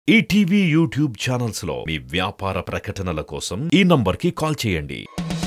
ETV YouTube channels లో మీ వ్యాపార ప్రకటనల కోసం ఈ నంబర్కి కాల్ చేయండి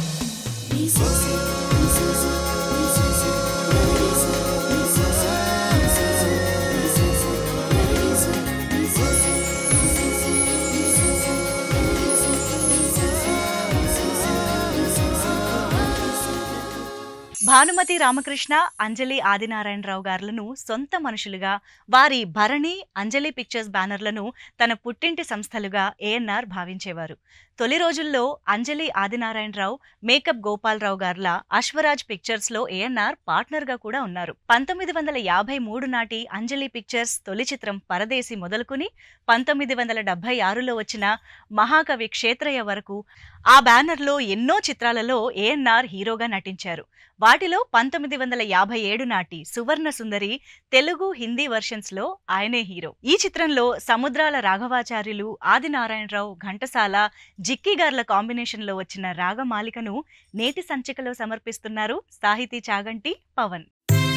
భానుమతి రామకృష్ణ అంజలి ఆదినారాయణరావు గారులను సొంత మనుషులుగా వారి భరణి అంజలి పిక్చర్స్ బ్యానర్లను తన పుట్టింటి సంస్థలుగా ఏఎన్ఆర్ భావించేవారు తొలి రోజుల్లో అంజలి ఆదినారాయణరావు మేకప్ గోపాలరావు గార్ల అశ్వరాజ్ పిక్చర్స్ లో ఏఎన్ఆర్ పార్ట్నర్ గా కూడా ఉన్నారు పంతొమ్మిది వందల యాభై మూడు నాటి అంజలి పిక్చర్స్ తొలి చిత్రం పరదేశి మొదలుకుని పంతొమ్మిది వందల డెబ్బై ఆరులో వచ్చిన మహాకవి క్షేత్రయ్య వరకు ఆ బ్యానర్లో ఎన్నో చిత్రాలలో ఏఎన్ఆర్ హీరోగా నటించారు వాటిలో పంతొమ్మిది వందల యాభై ఏడు నాటి సువర్ణ సుందరి తెలుగు హిందీ వర్షన్స్ లో ఆయనే హీరో ఈ చిత్రంలో సముద్రాల రాఘవాచార్యులు ఆదినారాయణరావు ఘంటసాల జిక్కీ గార్ల కాంబినేషన్ లో వచ్చిన రాగమాలికను నేటి సంచికలో సమర్పిస్తున్నారు సాహితీ చాగంటి పవన్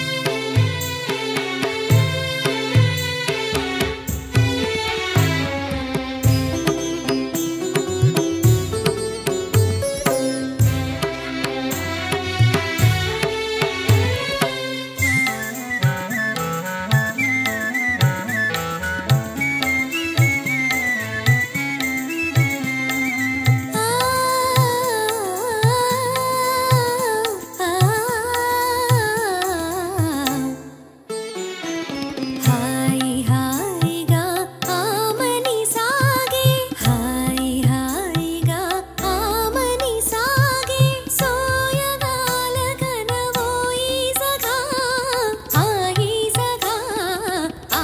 హాయి హాయిగా ఆమని సాగే హాయి హాయిగా ఆమని సాగే సోయగాల కనవోయి సగా హాయి సగా ఆ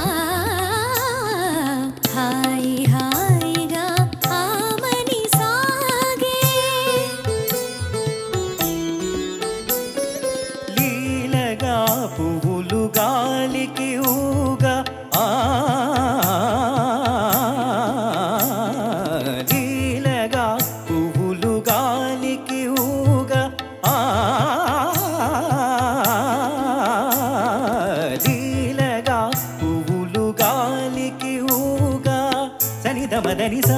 హాయి హాయిగా ఆమని సాగే లీలగా పువ్వులు గాలికి ఊగా ఆ లీలగా పువ్వులు గాలికి ఊగా ఆ లీలగా పువ్వులు గాలికి ఊగా సనిదమదని సా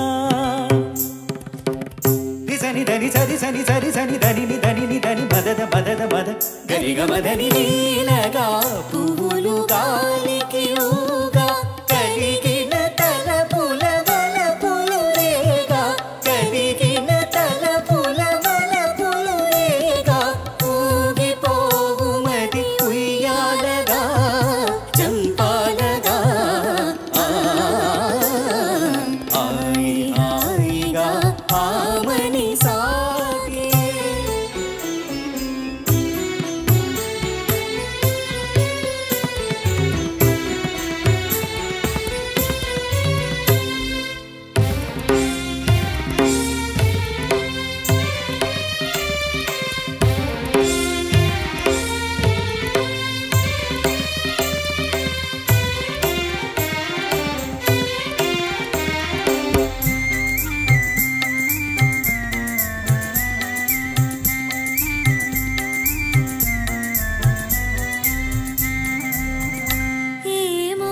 సని ధని సరి సని సరి సని ధని ని ధని ని ధని మదద మదద మద గరిగ మదని నీలగా పువ్వులు గాలికి ఊగా కలిగిన తలపుల వలపులు రేగా కలిగిన తలపుల వలపులు రేగా ఊగిపోవు మది ఉయ్యాలగా చంపాలగా ఆ ఆయి ఆయిగా ఆమని సాగే ఏమో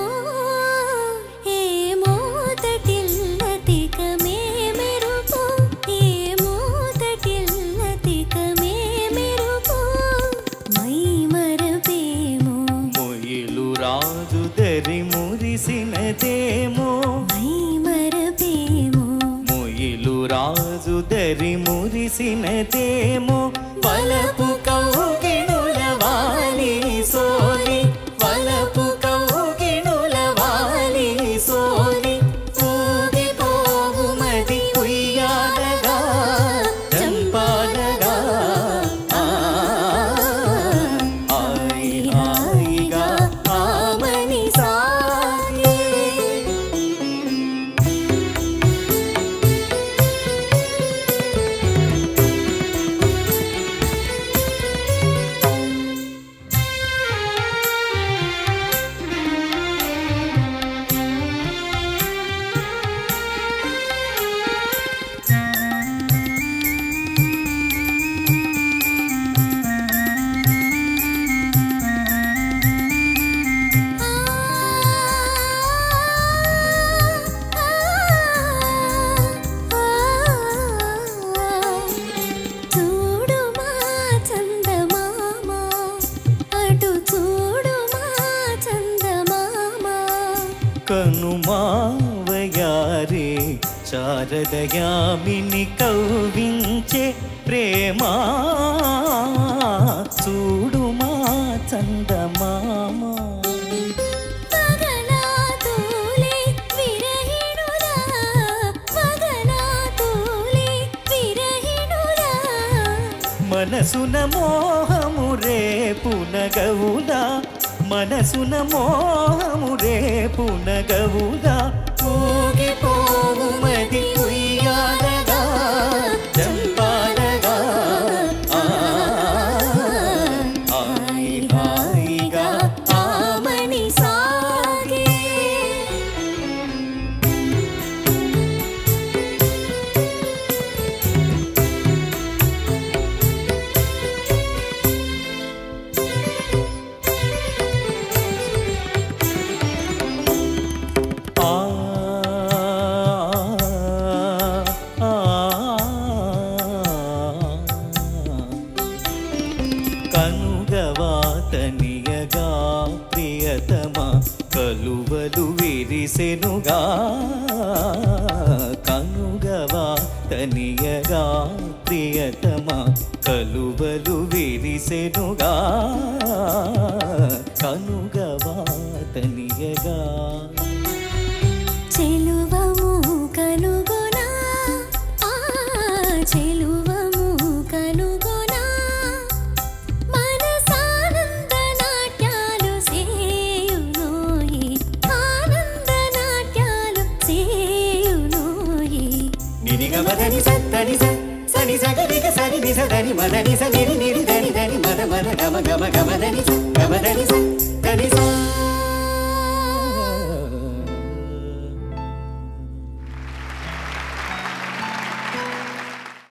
ఏమో తటిల్లతికమే మెరుపు ఏమో తటిల్లతికమే మెరుపు మై మరపేమో మొయిలు రాజు దరి మురిసినదేమో మై మరపేమో మొయిలు రాజు దరి మురిసినదేమో వలపు కౌగిణుల వాలి సోలి వలపు కౌగిణుల వాలి సోలి ఊగిపోవు మది ఉయ్యాలగా చంపాలగా ఆ ఆయి ఆయిగా ఆమని సాగే శారదయామిని కౌవించే ప్రేమా చూడుమా చందమామా పగలాతోలే విరహిణులా పగలాతోలే విరహిణులా మనసున మోహము రేపు నగవులా మనసున మోహము రేపు నగవులా ఊగిపోవు మది ఉయ్యాలగా చంపాలగా ఆ, హాయి హాయిగా ఆమని సాగే ఆ ఆ కనుగవాతనియగా ప్రియతమా కలువలు విరిసెనుగా కనుగవాతనియగా ప్రియతమా కలువలు విరిసెనుగా కనుగవాతనియగా చెలువము కనుగొనా ఆ చెలువము కనుగొనా మనసానంద నాట్యాలు సేయునోయి ఆనంద నాట్యాలు సేయునోయి నిరిగమదని సని సని సగరిగ సని నిస దని మదని సని ని